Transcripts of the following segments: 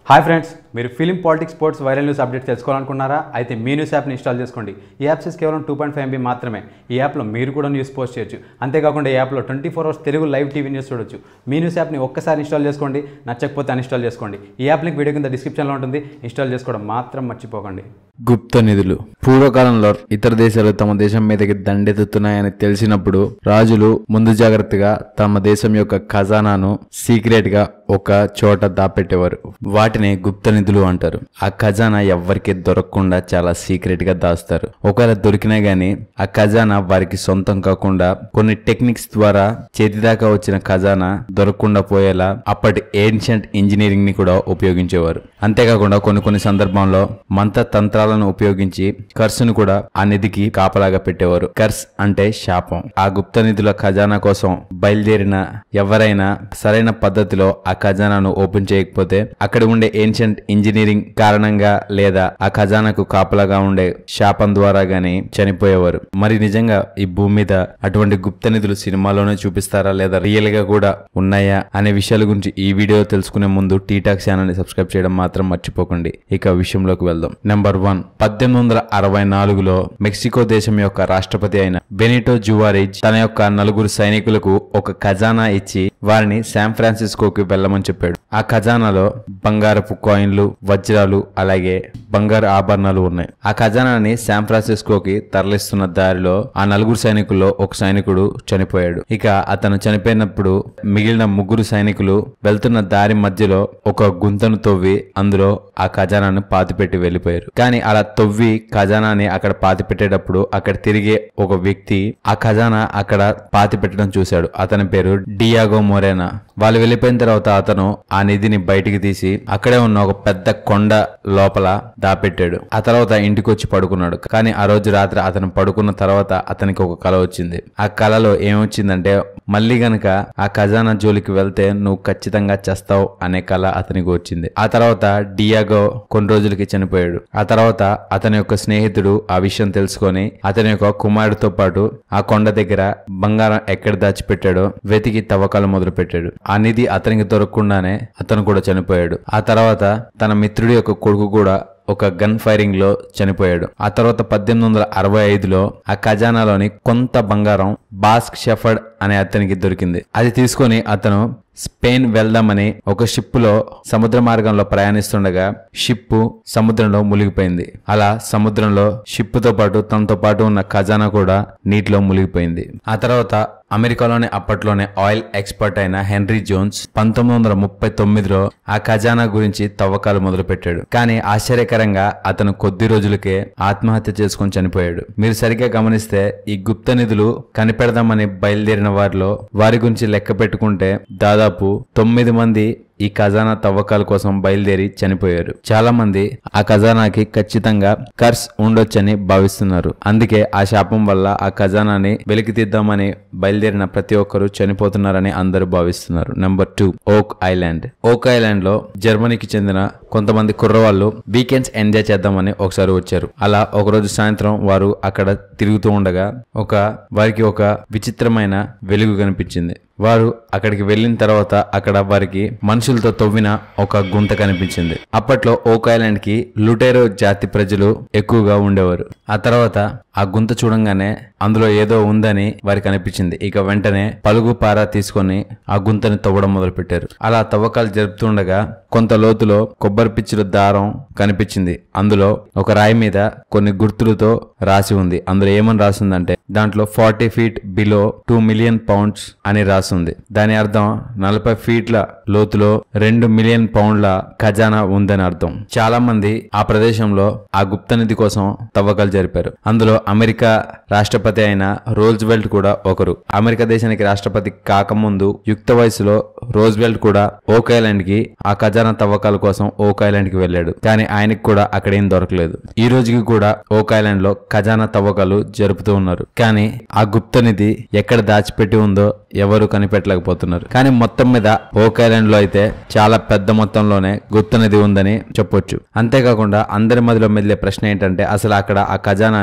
hi friends మీరు film politics sports viral news update తెలుసుకోవాలనుకున్నారా అయితే మీ న్యూస్ యాప్ని ఇన్స్టాల్ చేసుకోండి ఈ యాప్ సైజ్ కేవలం టూ పాయింట్ ఫైవ్ ఎంబీ మాత్రమే ఈ యాప్లో మీరు కూడా న్యూస్ పోస్ట్ చేయొచ్చు అంతేకాకుండా ఈ యాప్లో twenty four hours Telugu live TV news చూడొచ్చు మీ న్యూస్ యాప్ని ఒక్కసారి ఇన్స్టాల్ చేసుకోండి నచ్చకపోతే అన్ఇన్స్టాల్ చేసుకోండి ఈ యాప్ లింక్ వీడియో కింద డిస్క్రిప్షన్లో ఉంటుంది ఇన్స్టాల్ చేసుకోవడం మాత్రం మర్చిపోకండి గుప్త నిధులు పూర్వకాలంలో ఇతర దేశాలు తమ దేశం మీదకి దండెత్తుతున్నాయని తెలిసినప్పుడు రాజులు ముందు జాగ్రత్తగా తమ దేశం యొక్క ఖజానాను సీక్రెట్ గా ఒక చోట దాపెట్టేవారు వాటిని గుప్త నిధులు అంటారు ఆ ఖజానా ఎవ్వరికి దొరకకుండా చాలా సీక్రెట్ గా దాస్తారు ఒకవేళ దొరికినా గానీ ఆ ఖజానా వారికి సొంతం కాకుండా కొన్ని టెక్నిక్స్ ద్వారా చేతిదాకా వచ్చిన ఖజానా దొరకకుండా పోయేలా అప్పటి ఏన్షియంట్ ఇంజనీరింగ్ ని కూడా ఉపయోగించేవారు అంతేకాకుండా కొన్ని కొన్ని సందర్భంలో మంత్ర తంత్రాలను ఉపయోగించి కర్సును కూడా ఆ నిధికి కాపలాగా పెట్టేవారు కర్స్ అంటే శాపం ఆ గుప్త నిధుల ఖజానా కోసం బయలుదేరిన ఎవరైనా సరైన పద్ధతిలో ఆ ఖజానాను ఓపెన్ చేయకపోతే అక్కడ ఉండే ఏన్షియంట్ ఇంజనీరింగ్ కారణంగా లేదా ఆ ఖజానాకు కాపలాగా ఉండే శాపం ద్వారా గాని చనిపోయేవారు మరి నిజంగా ఈ భూమి మీద అటువంటి గుప్త నిధులు సినిమాలోనే చూపిస్తారా లేదా రియల్ గా కూడా ఉన్నాయా అనే విషయాల గురించి ఈ వీడియో తెలుసుకునే ముందు టీటాక్ ఛానల్ ని సబ్స్క్రైబ్ చేయడం మాత్రం మర్చిపోకండి ఇక విషయంలోకి వెళ్దాం నెంబర్ వన్ పద్దెనిమిది వందల అరవై నాలుగులో మెక్సికో దేశం యొక్క రాష్ట్రపతి అయిన బెనిటో జువారిజ్ తన యొక్క నలుగురు సైనికులకు ఒక ఖజానా ఇచ్చి వారిని శాన్ ఫ్రాన్సిస్కోకి వెళ్ళమని చెప్పాడు ఆ ఖజానాలో బంగారపు కాయిన్లు వజ్రాలు అలాగే బంగారు ఆభరణాలు ఉన్నాయి ఆ ఖజానాని శాన్ ఫ్రాన్సిస్కోకి తరలిస్తున్న దారిలో ఆ నలుగురు సైనికుల్లో ఒక సైనికుడు చనిపోయాడు ఇక అతను చనిపోయినప్పుడు మిగిలిన ముగ్గురు సైనికులు వెళ్తున్న దారి మధ్యలో ఒక గుంతను తవ్వి అందులో ఆ ఖజానాను పాతిపెట్టి వెళ్ళిపోయారు కానీ అలా తవ్వి ఖజానాని అక్కడ పాతి పెట్టేటప్పుడు అక్కడ తిరిగే ఒక వ్యక్తి ఆ ఖజానా అక్కడ పాతి పెట్టడం చూశాడు అతని పేరు డియాగో మొరేనా వాళ్ళు వెళ్ళిపోయిన తర్వాత అతను ఆ నిధిని బయటికి తీసి అక్కడే ఉన్న ఒక పెద్ద కొండ లోపల దాపెట్టాడు ఆ తర్వాత ఇంటికి వచ్చి పడుకున్నాడు కానీ ఆ రోజు రాత్రి అతను పడుకున్న తర్వాత అతనికి ఒక కల వచ్చింది ఆ కలలో ఏమొచ్చిందంటే మళ్ళీ గనక ఆ ఖజానా జోలికి వెళ్తే నువ్వు ఖచ్చితంగా చేస్తావు అనే కళ అతనికి వచ్చింది ఆ తర్వాత డియాగో కొన్ని రోజులకి చనిపోయాడు ఆ తర్వాత అతని యొక్క స్నేహితుడు ఆ విషయం తెలుసుకొని అతని యొక్క కుమారుడితో పాటు ఆ కొండ దగ్గర బంగారం ఎక్కడ దాచిపెట్టాడో వెతికి తవ్వకాలు మొదలు పెట్టాడు ఆ నిధి అతనికి దొరకకుండానే అతను కూడా చనిపోయాడు ఆ తర్వాత తన మిత్రుడి యొక్క కొడుకు కూడా ఒక గన్ ఫైరింగ్ లో చనిపోయాడు ఆ తర్వాత పద్దెనిమిది వందల అరవై ఐదులో ఆ ఖజానాలోని కొంత బంగారం బాస్క్ షెఫర్డ్ అనే అతనికి దొరికింది అది తీసుకొని అతను స్పెయిన్ వెళ్దామని ఒక షిప్ లో సముద్ర మార్గంలో ప్రయాణిస్తుండగా షిప్ సముద్రంలో మునిగిపోయింది అలా సముద్రంలో షిప్ తో పాటు తనతో పాటు ఉన్న ఖజానా కూడా నీటిలో మునిగిపోయింది ఆ తర్వాత అమెరికాలోనే అప్పట్లోనే ఆయిల్ ఎక్స్పర్ట్ అయిన హెన్రీ జోన్స్ పంతొమ్మిది వందల ముప్పై తొమ్మిదిలో ఆ ఖజానా గురించి తవ్వకాలు మొదలుపెట్టాడు కానీ ఆశ్చర్యకరంగా అతను కొద్ది రోజులకే ఆత్మహత్య చేసుకుని చనిపోయాడు మీరు సరిగ్గా గమనిస్తే ఈ గుప్త నిధులు కనిపెడదామని బయలుదేరిన వారిలో వారి గురించి లెక్క పెట్టుకుంటే దాదాపు తొమ్మిది మంది ఈ ఖజానా తవ్వకాల కోసం బయలుదేరి చనిపోయారు చాలా మంది ఆ ఖజానాకి ఖచ్చితంగా కర్స్ ఉండొచ్చని భావిస్తున్నారు అందుకే ఆ శాపం వల్ల ఆ ఖజానాని వెలికి తీద్దామని బయలుదేరిన ప్రతి ఒక్కరూ చనిపోతున్నారని అందరూ భావిస్తున్నారు number two Oak Island Oak Island లో జర్మనీకి చెందిన కొంతమంది కుర్రవాళ్ళు వీకెండ్స్ ఎంజాయ్ చేద్దామని ఒకసారి వచ్చారు అలా ఒకరోజు సాయంత్రం వారు అక్కడ తిరుగుతూ ఉండగా ఒక వారికి ఒక విచిత్రమైన వెలుగు కనిపించింది వారు అక్కడికి వెళ్ళిన తర్వాత అక్కడ వారికి మనుషులతో తవ్విన ఒక గుంత కనిపించింది అప్పట్లో ఓక్ ఐలాండ్ కి లుటేరో జాతి ప్రజలు ఎక్కువగా ఉండేవారు ఆ తర్వాత ఆ గుంత చూడంగానే అందులో ఏదో ఉందని వారికి అనిపించింది ఇక వెంటనే పలుగు పార తీసుకొని ఆ గుంతని తవ్వడం మొదలుపెట్టారు అలా తవ్వకాలు జరుపుతుండగా కొంత లోతులో కొబ్బరి పిచ్చుల దారం కనిపించింది అందులో ఒక రాయి మీద కొన్ని గుర్తులతో రాసి ఉంది అందులో ఏమని రాసిందంటే దాంట్లో forty feet below two million pounds అని రాసింది దాని అర్థం నలభై ఫీట్ల లోతులో రెండు మిలియన్ పౌండ్ల ఖజానా ఉందని అర్థం చాలా మంది ఆ ప్రదేశంలో ఆ గుప్తనిధి కోసం తవ్వకాలు జరిపారు అందులో అమెరికా రాష్ట్రపతి అయిన రోజ్వెల్ట్ కూడా ఒకరు అమెరికా దేశానికి రాష్ట్రపతి కాకముందు యుక్త వయసులో రోజ్వెల్ట్ కూడా ఓక్ ఐలాండ్ కి ఆ ఖజానా తవ్వకాల కోసం ఓక్ ఐలాండ్ కి వెళ్ళాడు కానీ ఆయనకి కూడా అక్కడేం దొరకలేదు ఈ రోజుకి కూడా ఓక్ ఐలాండ్ లో ఖజానా తవ్వకాలు జరుపుతూ ఉన్నారు కానీ ఆ గుప్త నిధి ఎక్కడ దాచిపెట్టి ఉందో ఎవరు కనిపెట్టలేకపోతున్నారు కానీ మొత్తం మీద ఓక్ ఐలాండ్ లో అయితే చాలా పెద్ద మొత్తంలోనే గుప్త నిధి ఉందని చెప్పొచ్చు అంతేకాకుండా అందరి మధ్యలో మెదిలే ప్రశ్న ఏంటంటే అసలు అక్కడ ఆ ఖజానాని ఎందుకు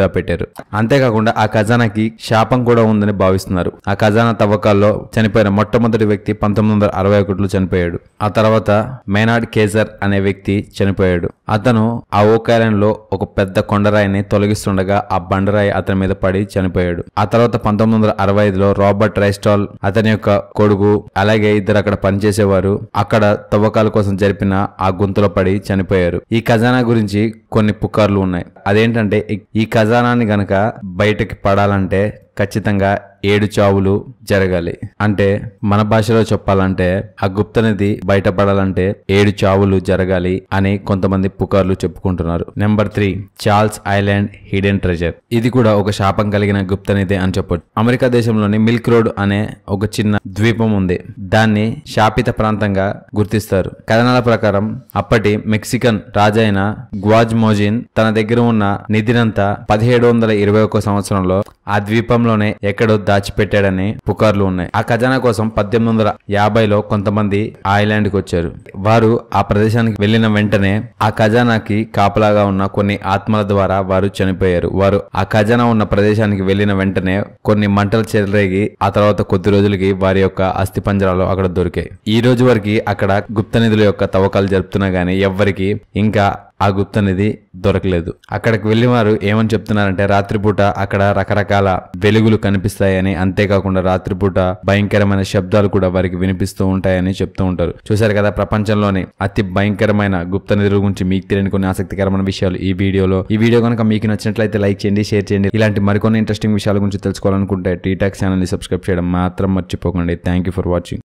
దాపెట్టారు అంతేకాకుండా ఆ ఖజానాకి శాపం కూడా ఉందని భావిస్తున్నారు ఆ ఖజానా తవ్వకాల్లో చనిపోయిన మొట్టమొదటి వ్యక్తి పంతొమ్మిది వందల అరవై ఒకటిలో చనిపోయాడు ఆ తర్వాత మేనాడ్ కేజర్ అనే వ్యక్తి చనిపోయాడు అతను ఆ ఓక్ ఐలాండ్ లో ఒక పెద్ద కొండరాయిని తొలగిస్తుండగా ఆ బండరాయి అతని మీద పడి చనిపోయాడు ఆ తర్వాత పంతొమ్మిది వందల అరవై ఐదులో రాబర్ట్ రైస్టాల్ అతని యొక్క కొడుకు అలాగే ఇద్దరు అక్కడ పనిచేసేవారు అక్కడ తవ్వకాల కోసం జరిపిన ఆ గుంతలో పడి చనిపోయారు ఈ ఖజానా గురించి కొన్ని పుకార్లు ఉన్నాయి అదేంటంటే ఈ- ఈ ఖజానాని గనక బయటకి పడాలంటే ఖచ్చితంగా ఏడు చావులు జరగాలి అంటే మన భాషలో చెప్పాలంటే ఆ గుప్తనిధి బయటపడాలంటే ఏడు చావులు జరగాలి అని కొంతమంది పుకార్లు చెప్పుకుంటున్నారు number three Charles Island hidden treasure ఇది కూడా ఒక శాపం కలిగిన గుప్తనిధి అని చెప్పొచ్చు అమెరికా దేశంలోని మిల్క్ రోడ్ అనే ఒక చిన్న ద్వీపం ఉంది దాన్ని శాపిత ప్రాంతంగా గుర్తిస్తారు కథనాల ప్రకారం అప్పటి మెక్సికన్ రాజైన గ్వాజ్మోజిన్ తన దగ్గర ఉన్న నిధినంతా పదిహేడు వందల ఇరవై ఒక్క సంవత్సరంలో ఆ ద్వీపంలోనే ఎక్కడో దాచిపెట్టాడని పుకార్లు ఉన్నాయి ఆ ఖజానా కోసం పద్దెనిమిది వందల యాభైలో కొంతమంది ఆ ఐలాండ్ కి వచ్చారు వారు ఆ ప్రదేశానికి వెళ్లిన వెంటనే ఆ ఖజానాకి కాపలాగా ఉన్న కొన్ని ఆత్మల ద్వారా వారు చనిపోయారు వారు ఆ ఖజానా ఉన్న ప్రదేశానికి వెళ్లిన వెంటనే కొన్ని మంటలు చెలరేగి ఆ తర్వాత కొద్ది రోజులకి వారి యొక్క అస్థి పంజరాలు అక్కడ దొరికాయి ఈ రోజు వరకు అక్కడ గుప్త నిధుల యొక్క తవ్వకాలు జరుపుతున్నా గానీ ఎవ్వరికి ఇంకా ఆ గుప్త నిధి దొరకలేదు అక్కడికి వెళ్లి వారు ఏమని చెప్తున్నారంటే రాత్రిపూట అక్కడ రకరకాల వెలుగులు కనిపిస్తాయని అంతేకాకుండా రాత్రిపూట భయంకరమైన శబ్దాలు కూడా వారికి వినిపిస్తూ ఉంటాయని చెప్తూ ఉంటారు చూశారు కదా ప్రపంచంలోని అతి భయంకరమైన గుప్త నిధుల గురించి మీకు తెలియని కొన్ని ఆసక్తికరమైన విషయాలు ఈ వీడియోలో ఈ వీడియో కనుక మీకు నచ్చినట్లయితే లైక్ చేయండి షేర్ చేయండి ఇలాంటి మరికొన్ని ఇంట్రెస్టింగ్ విషయాల గురించి తెలుసుకోవాలనుకుంటే టీటాక్ ఛానల్ ని సబ్స్క్రైబ్ చేయడం మాత్రం మర్చిపోకండి థ్యాంక్ యూ ఫర్ వాచింగ్